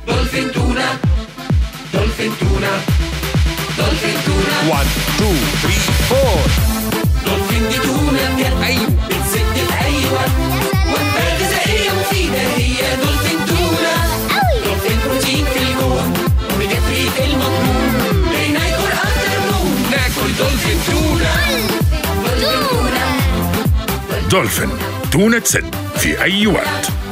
دولفين تونة دولفين تونة دولفين تونة 1 2 3 4 دولفين دي تونة بجد ايوه بتسد في أي وقت وجبة غذائية مفيدة هي دولفين تونة دولفين بروتين في الجوع أوميجا 3 في المضمون بناكل أكتر نوم ناكل دولفين تونة دولفين تونة دولفين تونة سد في أي وقت